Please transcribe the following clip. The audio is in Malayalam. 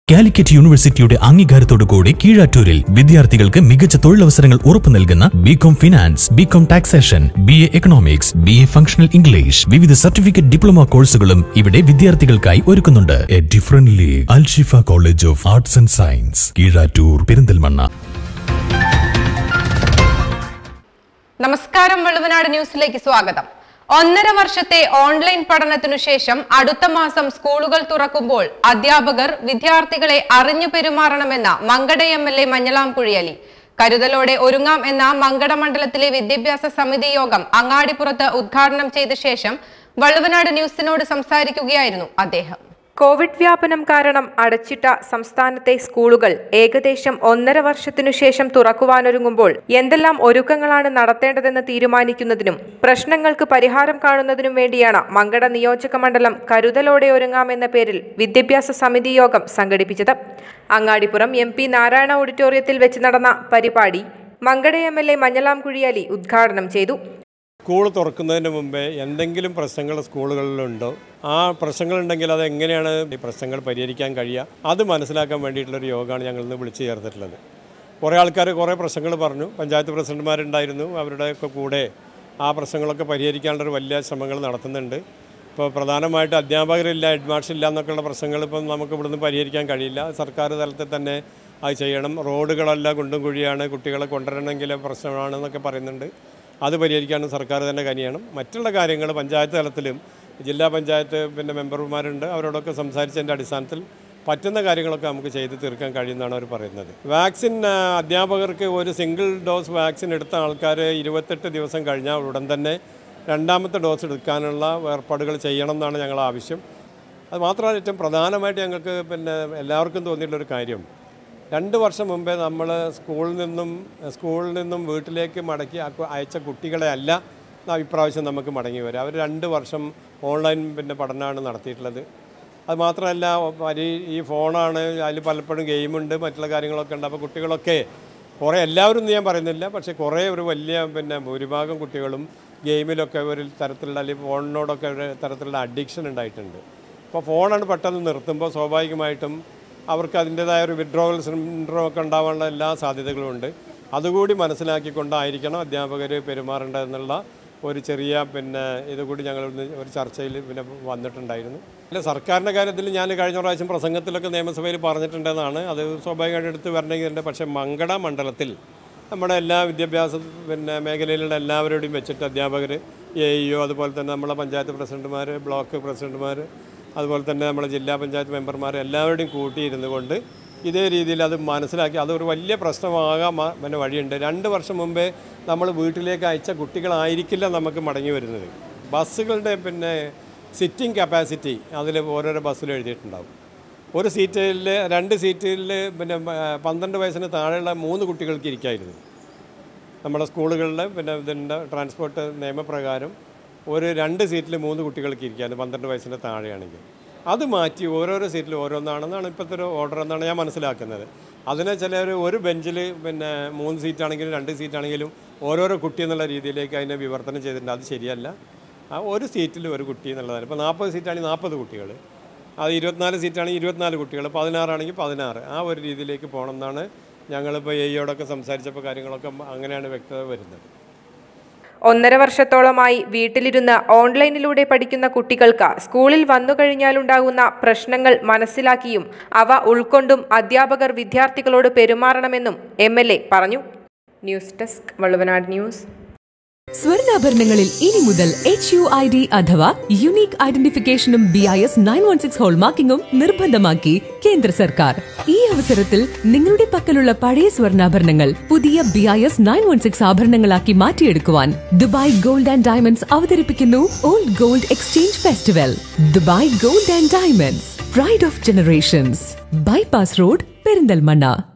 കാലിക്കറ്റ് യൂണിവേഴ്സിറ്റിയുടെ അംഗീകാരത്തോടുകൂടി കീഴാറ്റൂരിൽ വിദ്യാർത്ഥികൾക്ക് മികച്ച തൊഴിലവസരങ്ങൾ ഉറപ്പു നൽകുന്ന BCom finance BCom taxation B A economics B A functional English വിവിധ സർട്ടിഫിക്കറ്റ് ഡിപ്ലോമ കോഴ്സുകളും ഇവിടെ വിദ്യാർത്ഥികൾക്കായി ഒരുക്കുന്നുണ്ട് a different league Alshifa college of arts and science Keezhattur Perinthalmanna നമസ്കാരം വള്ളുവനാട് ന്യൂസിലേക്ക് സ്വാഗതം ഒന്നര വർഷത്തെ ഓൺലൈൻ പഠനത്തിനു ശേഷം അടുത്ത മാസം സ്കൂളുകൾ തുറക്കുമ്പോൾ അധ്യാപകർ വിദ്യാർത്ഥികളെ അറിഞ്ഞു പെരുമാറണമെന്ന Mankada M L A Manjalamkuzhi Ali കരുതലോടെ ഒരുങ്ങാം എന്ന മങ്കട മണ്ഡലത്തിലെ വിദ്യാഭ്യാസ സമിതി യോഗം അങ്ങാടിപ്പുറത്ത് ഉദ്ഘാടനം ചെയ്ത ശേഷം വള്ളുവനാട് ന്യൂസിനോട് സംസാരിക്കുകയായിരുന്നു അദ്ദേഹം കോവിഡ് വ്യാപനം കാരണം അടച്ചിട്ട സംസ്ഥാനത്തെ സ്കൂളുകൾ ഏകദേശം ഒന്നര വർഷത്തിനു ശേഷം തുറക്കുവാനൊരുങ്ങുമ്പോൾ എന്തെല്ലാം ഒരുക്കങ്ങളാണ് നടത്തേണ്ടതെന്ന് തീരുമാനിക്കുന്നതിനും പ്രശ്നങ്ങൾക്ക് പരിഹാരം കാണുന്നതിനും വേണ്ടിയാണ് മങ്കട നിയോജക മണ്ഡലം കരുതലോടെ ഒരുങ്ങാമെന്ന പേരിൽ വിദ്യാഭ്യാസ സമിതി യോഗം സംഘടിപ്പിച്ചത് അങ്ങാടിപ്പുറം എം പി നാരായണ ഓഡിറ്റോറിയത്തിൽ വെച്ച് നടന്ന പരിപാടി Mankada M L A Manjalam Kuzhiyali ഉദ്ഘാടനം ചെയ്തു സ്കൂൾ തുറക്കുന്നതിന് മുമ്പേ എന്തെങ്കിലും പ്രശ്നങ്ങൾ സ്കൂളുകളിലുണ്ടോ ആ പ്രശ്നങ്ങളുണ്ടെങ്കിൽ അത് എങ്ങനെയാണ് ഈ പ്രശ്നങ്ങൾ പരിഹരിക്കാൻ കഴിയുക അത് മനസ്സിലാക്കാൻ വേണ്ടിയിട്ടുള്ളൊരു യോഗമാണ് ഞങ്ങൾ ഇന്ന് വിളിച്ചു ചേർത്തിട്ടുള്ളത് കുറേ ആൾക്കാർ കുറേ പ്രശ്നങ്ങൾ പറഞ്ഞു പഞ്ചായത്ത് പ്രസിഡന്റുമാരുണ്ടായിരുന്നു അവരുടെയൊക്കെ കൂടെ ആ പ്രശ്നങ്ങളൊക്കെ പരിഹരിക്കാനുള്ളൊരു വലിയ ശ്രമങ്ങൾ നടത്തുന്നുണ്ട് ഇപ്പോൾ പ്രധാനമായിട്ട് അധ്യാപകരില്ല ഹെഡ്മാസ്റ്റർ എന്നൊക്കെയുള്ള പ്രശ്നങ്ങൾ ഇപ്പം നമുക്ക് ഇവിടുന്ന് പരിഹരിക്കാൻ കഴിയില്ല സർക്കാർ തലത്തിൽ തന്നെ അത് ചെയ്യണം റോഡുകളെല്ലാം കുണ്ടും കുഴിയാണ് കുട്ടികളെ കൊണ്ടുവരണമെങ്കിൽ പ്രശ്നമാണെന്നൊക്കെ പറയുന്നുണ്ട് അത് പരിഹരിക്കാനും സർക്കാർ തന്നെ കനിയണം മറ്റുള്ള കാര്യങ്ങൾ പഞ്ചായത്ത് തലത്തിലും ജില്ലാ പഞ്ചായത്ത് പിന്നെ മെമ്പർമാരുണ്ട് അവരോടൊക്കെ സംസാരിച്ചതിൻ്റെ അടിസ്ഥാനത്തിൽ പറ്റുന്ന കാര്യങ്ങളൊക്കെ നമുക്ക് ചെയ്ത് തീർക്കാൻ കഴിയുമെന്നാണ് അവർ പറയുന്നത് വാക്സിൻ ആ, അധ്യാപകർക്ക് ഒരു സിംഗിൾ ഡോസ് വാക്സിൻ എടുത്ത ആൾക്കാർ ഇരുപത്തെട്ട് ദിവസം കഴിഞ്ഞാൽ ഉടൻ തന്നെ രണ്ടാമത്തെ ഡോസ് എടുക്കാനുള്ള ഏർപ്പാടുകൾ ചെയ്യണം എന്നാണ് ഞങ്ങൾ ആവശ്യം അത് മാത്രമല്ല ഏറ്റവും പ്രധാനമായിട്ട് ഞങ്ങൾക്ക് പിന്നെ എല്ലാവർക്കും തോന്നിയിട്ടുള്ളൊരു കാര്യം രണ്ട് വർഷം മുമ്പേ നമ്മൾ സ്കൂളിൽ നിന്നും സ്കൂളിൽ നിന്നും വീട്ടിലേക്ക് മടക്കി അയച്ച- അയച്ച കുട്ടികളെ അല്ല ന- ഇപ്രാവശ്യം നമുക്ക് മടങ്ങി വരാം അവർ രണ്ട് വർഷം ഓൺലൈൻ പിന്നെ പഠനമാണ് നടത്തിയിട്ടുള്ളത് അത് മാത്രമല്ല പരി ഈ ഫോണാണ് അതിൽ പലപ്പോഴും ഗെയിമുണ്ട് മറ്റുള്ള കാര്യങ്ങളൊക്കെ ഉണ്ട് അപ്പോൾ കുട്ടികളൊക്കെ കുറേ എല്ലാവരും എന്ന് ഞാൻ പറയുന്നില്ല പക്ഷേ കുറേ ഒരു വലിയ പിന്നെ ഭൂരിഭാഗം കുട്ടികളും ഗെയിമിലൊക്കെ ഒരു തരത്തിലുള്ള അല്ലെങ്കിൽ ഫോണിനോടൊക്കെ ഒരു തരത്തിലുള്ള അഡിക്ഷൻ ഉണ്ടായിട്ടുണ്ട് അപ്പോൾ ഫോണാണ് പെട്ടെന്ന് നിർത്തുമ്പോൾ സ്വാഭാവികമായിട്ടും അവർക്ക് അതിൻ്റേതായ ഒരു വിഡ്രോവൽ സിൻഡ്രോം ഒക്കെ ഉണ്ടാവാനുള്ള എല്ലാ സാധ്യതകളും ഉണ്ട് അതുകൂടി മനസ്സിലാക്കിക്കൊണ്ടായിരിക്കണം അധ്യാപകർ പെരുമാറേണ്ടതെന്നുള്ള ഒരു ചെറിയ പിന്നെ ഇതുകൂടി ഞങ്ങൾ ഇന്ന് ഒരു ചർച്ചയിൽ പിന്നെ വന്നിട്ടുണ്ടായിരുന്നു അല്ല സർക്കാരിൻ്റെ കാര്യത്തിൽ ഞാൻ കഴിഞ്ഞ പ്രാവശ്യം പ്രസംഗത്തിലൊക്കെ നിയമസഭയിൽ പറഞ്ഞിട്ടുണ്ടെന്നാണ് അത് സ്വാഭാവികമായിട്ട് എടുത്ത് വരണമെങ്കിൽ പക്ഷേ മങ്കട മണ്ഡലത്തിൽ നമ്മുടെ എല്ലാ വിദ്യാഭ്യാസ പിന്നെ മേഖലയിലുള്ള എല്ലാവരോടും വെച്ചിട്ട് അധ്യാപകർ എ ഇഒ അതുപോലെ തന്നെ നമ്മളെ പഞ്ചായത്ത് പ്രസിഡന്റുമാർ ബ്ലോക്ക് പ്രസിഡന്റുമാർ അതുപോലെ തന്നെ നമ്മളെ ജില്ലാ പഞ്ചായത്ത് മെമ്പർമാർ എല്ലാവരുടെയും കൂട്ടിയിരുന്നു കൊണ്ട് ഇതേ രീതിയിൽ അത് മനസ്സിലാക്കി അതൊരു വലിയ പ്രശ്നമാകാൻ മ- പിന്നെ വഴിയുണ്ട് രണ്ട് വർഷം മുമ്പേ നമ്മൾ വീട്ടിലേക്ക് അയച്ച കുട്ടികളായിരിക്കില്ല നമുക്ക് മടങ്ങി വരുന്നത് ബസ്സുകളുടെ പിന്നെ സിറ്റിംഗ് കപ്പാസിറ്റി അതിൽ ഓരോരോ ബസ്സിൽ എഴുതിയിട്ടുണ്ടാവും ഒരു സീറ്റിൽ രണ്ട് സീറ്റിൽ പിന്നെ ആ, പന്ത്രണ്ട് വയസ്സിന് താഴെയുള്ള മൂന്ന് കുട്ടികൾക്ക് ഇരിക്കായിരുന്നു നമ്മുടെ സ്കൂളുകളിൽ പിന്നെ ഇതിൻ്റെ ട്രാൻസ്പോർട്ട് നിയമപ്രകാരം ഒരു രണ്ട് സീറ്റിൽ മൂന്ന് കുട്ടികൾക്ക് ഇരിക്കാൻ പന്ത്രണ്ട് വയസ്സിൻ്റെ താഴെയാണെങ്കിൽ അത് മാറ്റി ഓരോരോ സീറ്റിൽ ഓരോന്നാണെന്നാണ് ഇപ്പോഴത്തെ ഒരു ഓർഡർ എന്നാണ് ഞാൻ മനസ്സിലാക്കുന്നത് അതിനെ ചിലർ ഒരു ബെഞ്ചിൽ പിന്നെ മൂന്ന് സീറ്റാണെങ്കിലും രണ്ട് സീറ്റാണെങ്കിലും ഓരോരോ കുട്ടി എന്നുള്ള രീതിയിലേക്ക് അതിനെ വിവർത്തനം ചെയ്തിട്ടുണ്ട് അത് ശരിയല്ല ആ ഒരു സീറ്റിൽ ഒരു കുട്ടി എന്നുള്ളതാണ് ഇപ്പോൾ നാൽപ്പത് സീറ്റാണെങ്കിൽ നാൽപ്പത് കുട്ടികൾ അത് ഇരുപത്തിനാല് സീറ്റാണെങ്കിൽ ഇരുപത്തിനാല് കുട്ടികൾ പതിനാറാണെങ്കിൽ പതിനാറ് ആ ഒരു രീതിയിലേക്ക് പോകണം എന്നാണ് ഞങ്ങളിപ്പോൾ എയോടൊക്കെ സംസാരിച്ചപ്പോൾ കാര്യങ്ങളൊക്കെ അങ്ങനെയാണ് വ്യക്തത വരുന്നത് ഒന്നര വർഷത്തോളമായി വീട്ടിലിരുന്ന് ഓൺലൈനിലൂടെ പഠിക്കുന്ന കുട്ടികൾക്ക് സ്കൂളിൽ വന്നു കഴിഞ്ഞാലുണ്ടാകുന്ന പ്രശ്നങ്ങൾ മനസ്സിലാക്കിയും അവ ഉൾക്കൊണ്ടും അധ്യാപകർ വിദ്യാർത്ഥികളോട് പെരുമാറണമെന്നും എം പറഞ്ഞു ന്യൂസ് ഡെസ്ക് വള്ളുവനാട് ന്യൂസ് സ്വർണ്ണാഭരണങ്ങളിൽ ഇനി മുതൽ എച്ച് യു ഐ ഡി അഥവാ യുണീക് ഐഡന്റിഫിക്കേഷനും B I S nine one six ഹോൾമാർക്കിംഗും നിർബന്ധമാക്കി കേന്ദ്ര സർക്കാർ ഈ അവസരത്തിൽ നിങ്ങളുടെ പക്കലുള്ള പഴയ സ്വർണ്ണാഭരണങ്ങൾ പുതിയ B I S nine one six ആഭരണങ്ങളാക്കി മാറ്റിയെടുക്കുവാൻ ദുബായ് ഗോൾഡ് ആൻഡ് ഡയമണ്ട്സ് അവതരിപ്പിക്കുന്നു old gold exchange festival Dubai gold and diamonds pride of generations bypass road Perinthalmanna